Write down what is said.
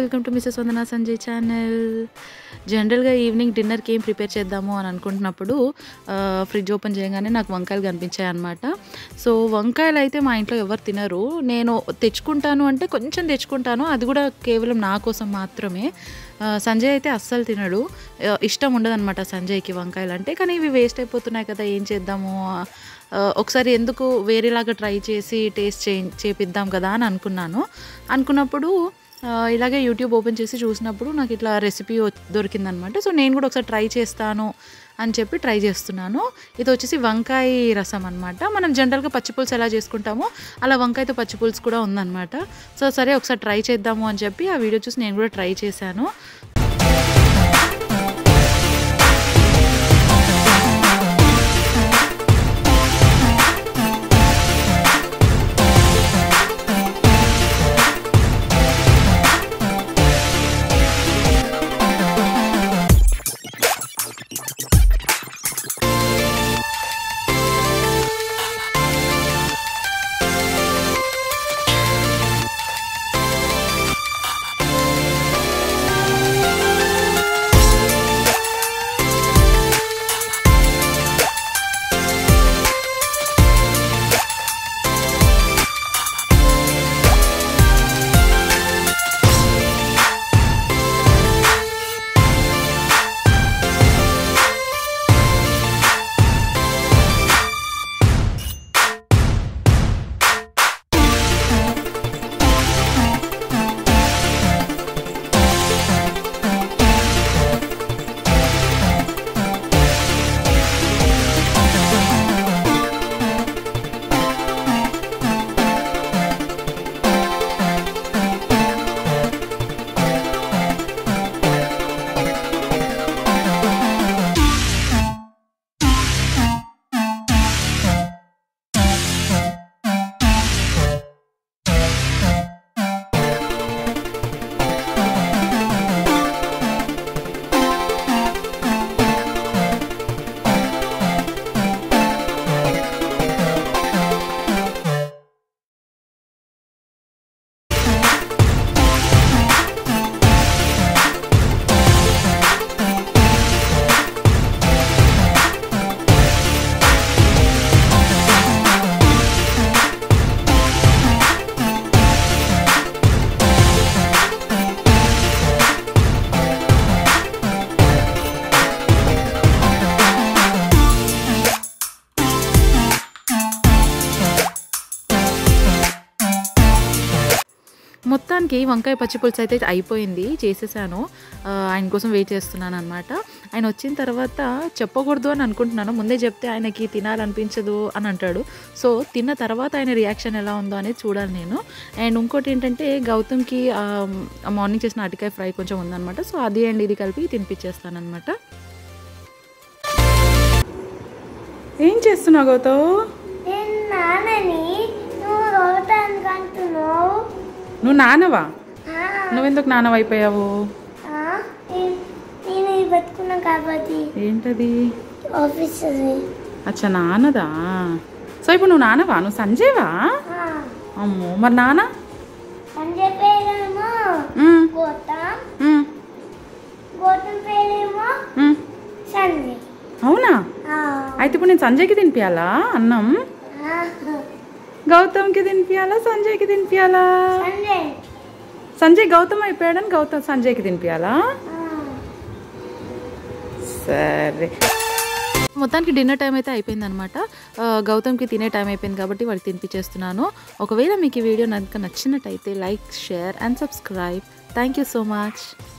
Welcome to Mrs Vandana Sanjay channel జనరల్గా evening డిన్నర్కి ఏం ప్రిపేర్ చేద్దాము అని అనుకుంటున్నప్పుడు ఫ్రిడ్జ్ ఓపెన్ చేయగానే నాకు వంకాయలు కనిపించాయి అనమాట సో వంకాయలు అయితే మా ఇంట్లో ఎవరు తినరు నేను తెచ్చుకుంటాను అంటే కొంచెం తెచ్చుకుంటాను అది కూడా కేవలం నా కోసం మాత్రమే ఆ, సంజయ్ అయితే అస్సలు తినడు ఆ, ఇష్టం ఉండదన్నమాట సంజయ్కి వంకాయలు అంటే కానీ ఇవి వేస్ట్ అయిపోతున్నాయి కదా ఏం చేద్దాము ఆ, ఒకసారి ఎందుకు వేరేలాగా ట్రై చేసి టేస్ట్ చే చేపిద్దాం కదా అని అనుకున్నాను అనుకున్నప్పుడు ఆ, ఇలాగే యూట్యూబ్ ఓపెన్ చేసి చూసినప్పుడు నాకు ఇట్లా రెసిపీ దొరికిందనమాట సో నేను కూడా ఒకసారి ట్రై చేస్తాను అని చెప్పి ట్రై చేస్తున్నాను ఇది వచ్చేసి వంకాయ రసం అనమాట మనం జనరల్గా పచ్చిపులుసు ఎలా చేసుకుంటామో అలా వంకాయతో పచ్చిపులుసు కూడా ఉందన్నమాట సో సరే ఒకసారి ట్రై చేద్దాము అని చెప్పి ఆ వీడియో చూసి నేను కూడా ట్రై చేశాను మొత్తానికి వంకాయ పచ్చి పులుసు అయితే అయిపోయింది చేసేసాను ఆ, ఆయన కోసం వెయిట్ చేస్తున్నాను అనమాట ఆయన వచ్చిన తర్వాత చెప్పకూడదు అని అనుకుంటున్నాను ముందే చెప్తే ఆయనకి తినాలనిపించదు అని అంటాడు సో తిన్న తర్వాత ఆయన రియాక్షన్ ఎలా ఉందో అనేది చూడాలి నేను అండ్ ఇంకోటి ఏంటంటే గౌతమ్కి ఆ, మార్నింగ్ చేసిన అటికాయ ఫ్రై కొంచెం ఉందన్నమాట సో అది అండ్ ఇది కలిపి తినిపించేస్తాను అనమాట ఏం చేస్తున్నావు గౌతమ్ నేను నాన్నని నువ్వు రోటానికి అంటున్నావు నువ్వు నానవా ఆ, నువ్వెందుకు నానవైపోయావు ఆ, నేను- నేను ఇది పెట్టుకున్నా కాబట్టి ఏంటది ఆఫీస్ అచ్చా నాన్నదా సో ఇప్పుడు నువ్వు నాన్నవా నువ్వు సంజయ్వా అమ్మో మరి నాన్న సంజయ్ పేరేమో మ్మ్, గౌతమ్ మ్మ్, గౌతమ్ పేరేమో మ్మ్. సంజయ్ అవునా ఆ, అయితే ఇప్పుడు నేను సంజయ్కి తినిపించాలా అన్నం ఆ, గౌతమ్కి తినిపించాలా సంజయ్కి తినిపించాలా సంజయ్ సంజయ్ గౌతమ్ అయిపోయాడని గౌతమ్ సంజయ్కి తినిపించాలా ఆ. సరే మొత్తానికి డిన్నర్ టైం అయితే అయిపోయింది అనమాట గౌతమ్కి తినే టైం అయిపోయింది కాబట్టి వాడికి తినిపించేస్తున్నాను ఒకవేళ మీకు ఈ వీడియో నాకు నచ్చినట్టయితే like share and subscribe thank you so much